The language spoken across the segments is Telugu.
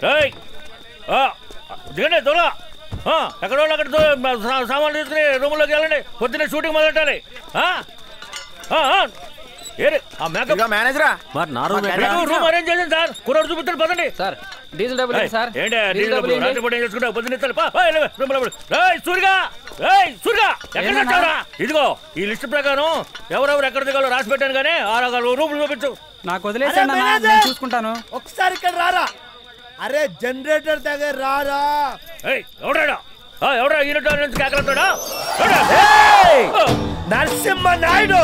ఏయ్ ఆ, దిగండి త్వరగా ఆ, ఎక్కడ వాళ్ళు అక్కడ తో- మా సా- సామాన్లు తీసుకుని రూమ్లోకి వెళ్ళండి పొద్దున్నే షూటింగ్ మొదలెట్టాలి ఆ? ఆ, ఆ. ఏరి ఆ మేకప్ మేనేజరా మరి నా రూమ్ ఎక్కడ? మీకు రూమ్ అరేంజ్ చేసింది సార్ కుర్రాడు చూపిస్తాడు పదండి సార్ డీజిల్ డబ్బులు ఏయ్, ఏంటి సార్ ఏంటి డీజిల్ డీజిల్ డబ్బులు డబ్బులు ఏంటి? రాత్రిపూట ఏం చేసుకుంటావు పొద్దున్న ఇస్తాను పా ఏయ్, లేవే, రూమ్లో పడు. ఏయ్ సూరిగా ఏయ్ సూరిగా ఎక్కడ ఏంటన్నా? వచ్చావురా ఇదిగో ఈ లిస్ట్ ప్రకారం ఎవరెవరు ఎక్కడ దిగాలో రాసి పెట్టాను కానీ ఆ రూమ్ చూపించు నాకు వదిలేసాను అరే, అన్న, మేనేజర్! నేను చూసుకుంటాను ఒకసారి ఇక్కడ రారా అరే జనరేటర్ దగ్గర రారా ఏయ్ ఎవడాడా ఆ, ఎవడా యూనిట్ నుంచి కేకలతాడా ఏయ్! నరసింహ నాయుడు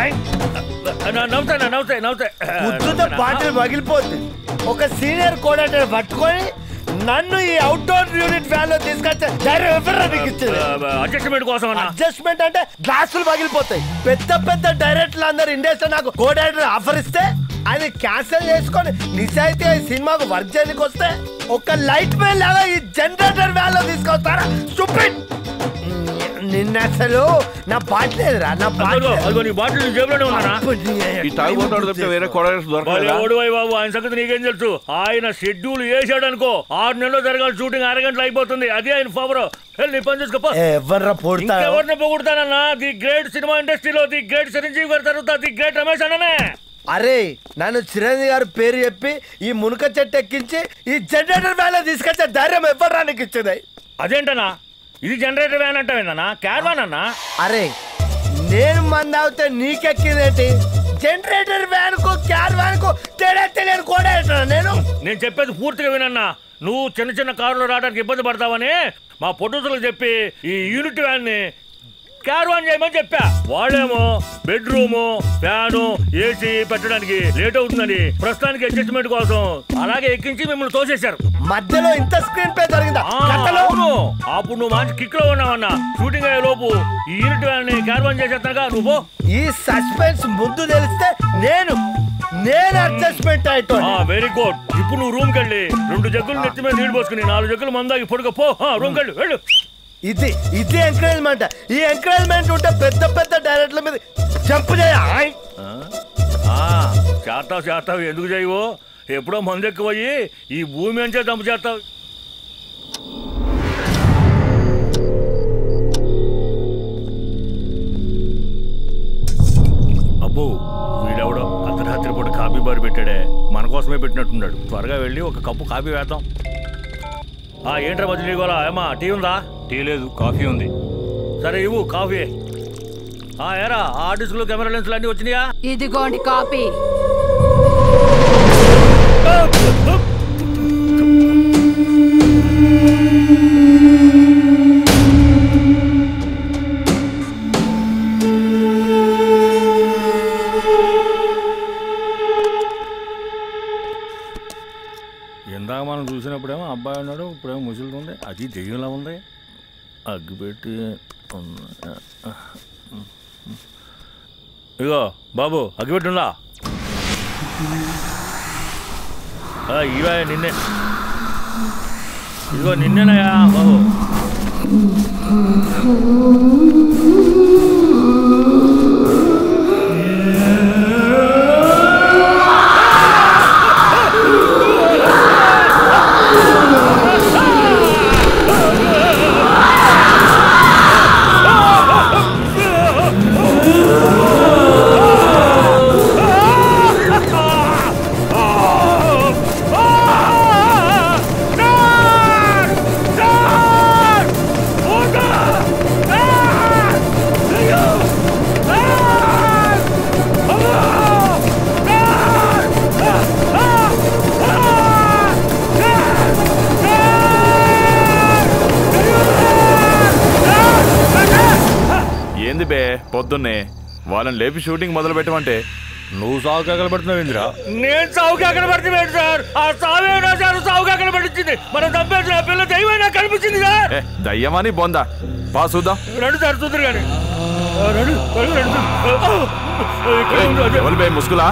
నవ్వుతాయి నవ్వుతాయి నవ్వుతాయి ముద్దుతో బాటిల్ పగిలిపోతుంది ఒక సీనియర్ కోఆర్డినేటర్ పట్టుకొని నన్ను ఈ అవుట్డోర్ యూనిట్ వ్యాన్ లో తీసుకొచ్చే ధైర్యం ఎవరు నీకు ఇచ్చింది అడ్జస్ట్మెంట్ కోసం అన్న అడ్జస్ట్మెంట్ అంటే గ్లాసులు పగిలిపోతాయి పెద్ద పెద్ద డైరెక్టర్లు అందరు ఇండస్ట్రీ నాకు కో డైరెక్టర్ ఆఫర్ ఇస్తే అది క్యాన్సిల్ చేసుకొని నిజాయితీ ఈ సినిమాకు వర్క్ చేయడానికి వస్తే ఒక లైట్ మ్యాన్ లాగా ఈ జనరేటర్ వ్యాన్ లో తీసుకొస్తారా స్టూపిడ్ నిన్న అసలు నా బాటిల్ లేదురా నా అదిగో, బాటిల్ అదిగో నీ బాటిల్ నీ జేబులోనే ఉన్నానా ఈ తాగుబోతాడు తప్పితే వేరే కొడగేసి దొరకలేదా ఓడి బాబు ఆయన సంగతి నీకేం తెలుసు ఆయన షెడ్యూల్ వేసాడు అనుకో ఆరు నెలలు జరగాలి షూటింగ్ అరగంటలు అయిపోతుంది అది ఆయన ఫవర్ వెళ్ళి నీ పని చూసుకోపో ఎవర్రా పోడతారు ఇంకెవరిని పొగుడుతానన్నా ది గ్రేట్ సినిమా ఇండస్ట్రీలో ది గ్రేట్ చిరంజీవి గారి తర్వాత ది గ్రేట్ రమేష్ అన్ననే అరే నన్ను చిరంజీవి గారి పేరు చెప్పి ఈ మునక చెట్టు ఎక్కించి ఈ జనరేటర్ వ్యాన్ లో తీసుకొచ్చే ధైర్యం ఎవర్రా నీకు ఇచ్చింది అదేంటనా ఇది జనరేటర్ వ్యాన్ అంటావేందన్నా క్యార్వాన్ అన్నా అరే నేను మంది అవుతే నీకెక్కిందేంటి జనరేటర్ వ్యాన్ కు క్యార్ వ్యాన్ కు తేడా తెలియని కూడా నేను నేను చెప్పేది పూర్తిగా వినన్నా నువ్వు చిన్న చిన్న కారులో రావడానికి ఇబ్బంది పడతావని మా పొట్టుసులకు చెప్పి ఈ యూనిట్ వ్యాన్ ని క్యార్వాన్ చేయమని చెప్పా వాళ్ళేమో బెడ్రూము ఫ్యాను ఏసీ పెట్టడానికి లేట్ అవుతుందని ప్రస్తుతానికి అడ్జస్ట్మెంట్ కోసం అలాగే ఎక్కించి మిమ్మల్ని తోసేశారు మధ్యలో ఇంత స్క్రీన్ పే జరిగిందా ఆ, కథలో అవును అప్పుడు నువ్వు మంచి కిక్ లో ఉన్నావన్నా షూటింగ్ అయ్యే లోపు ఈ యూనిట్ వ్యాన్ ని క్యార్వాన్ చేసేస్తానుగా నువ్వు పో. ఈ సస్పెన్స్ ముందు తెలిస్తే నేను నేను అడ్జస్ట్మెంట్ అయితో వెరీ గుడ్ ఇప్పుడు నువ్వు రూమ్ కెళ్ళి రెండు జగ్గులు నెత్తి మీద నీళ్ళు పోసుకుని నాలుగు జగ్గులు మందాకి పొడుగు పో రూమ్ కెళ్ళు వెళ్ళు ఇది ఇది ఎంకరేజ్మెంట్ ఈ ఎంకరేజ్మెంట్ ఉంటే పెద్ద పెద్ద డైరెక్టర్ల మీద జంప్ చేయ ఆయ్. ఆ, చేస్తావు చేస్తావు ఎందుకు చేయవు ఎప్పుడో మందు ఎక్కువయ్యి ఈ భూమి అంచే దంపు చేస్తావు అబ్బో వీడెవడో అర్ధరాత్రి పూట కాఫీ బార్ పెట్టాడే మన కోసమే పెట్టినట్టున్నాడు త్వరగా వెళ్ళి ఒక కప్పు కాఫీ వేద్దాం ఆ ఏంట్రా మధ్య నీకోలా ఏమా టీ ఉందా టీ లేదు కాఫీ ఉంది సరే ఇవ్వు కాఫీ ఆ ఏరా ఆ డిస్క్లో కెమెరా లెన్స్లు అన్నీ వచ్చినాయా ఇదిగోండి కాపీ ఇందాక మనం చూసినప్పుడేమో అబ్బాయి ఉన్నాడు ఇప్పుడేమో ముసలిది అది దెయ్యంలా ఉంది అగ్గిపెట్టి ఉంది. ఇగో బాబు అగ్గిపెట్టి ఉందా ఆ, ఇవే నిన్నే ఇదిగో నిన్నేనయ్యా బాబు ఏంది బే పొద్దున్నే వాళ్ళని లేపి షూటింగ్ మొదలు పెట్టమంటే నువ్వు సాగు కాకలు పడుతున్నావు ఇందిరా నేను సాగు కాకలు పడుతున్నాడు సార్ ఆ సావే నా సార్ సాగు కాకలు పట్టించింది మనం చంపేసిన ఆ పిల్ల దైవైనా కనిపించింది సార్ ఏ దయ్యమని బొందా పా చూద్దాం రెండు సార్ చూద్దరు కానీ ఆ, రెండు రెండు రెండు ఆ, ఇక్కడ ఏయ్, ఉంది, అదే. ఎవరు బే ముసుగులా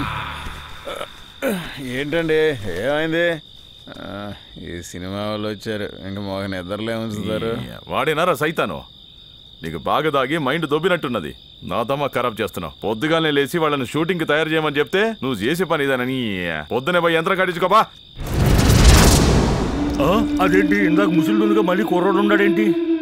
ఏంటండి ఏమైంది ఆ, ఈ సినిమా వాళ్ళు వచ్చారు ఇంక మాకు నిద్రలే ఉంచుతారు వాడినారా సైతాను నీకు బాగా దాగి మైండ్ దొబ్బినట్టున్నది నా తమ్మ ఖరాబ్ చేస్తున్నావు పొద్దుగానే లేచి వాళ్ళని షూటింగ్ కి తయారు చేయమని చెప్తే నువ్వు చేసే పని ఇదేనని పొద్దునే పోయి యంత్రం కట్టించుకోపా ఆ, అదేంటి ఇందాక ముసలి ఉందిగా మళ్ళీ కుర్రోడు ఉన్నాడేంటి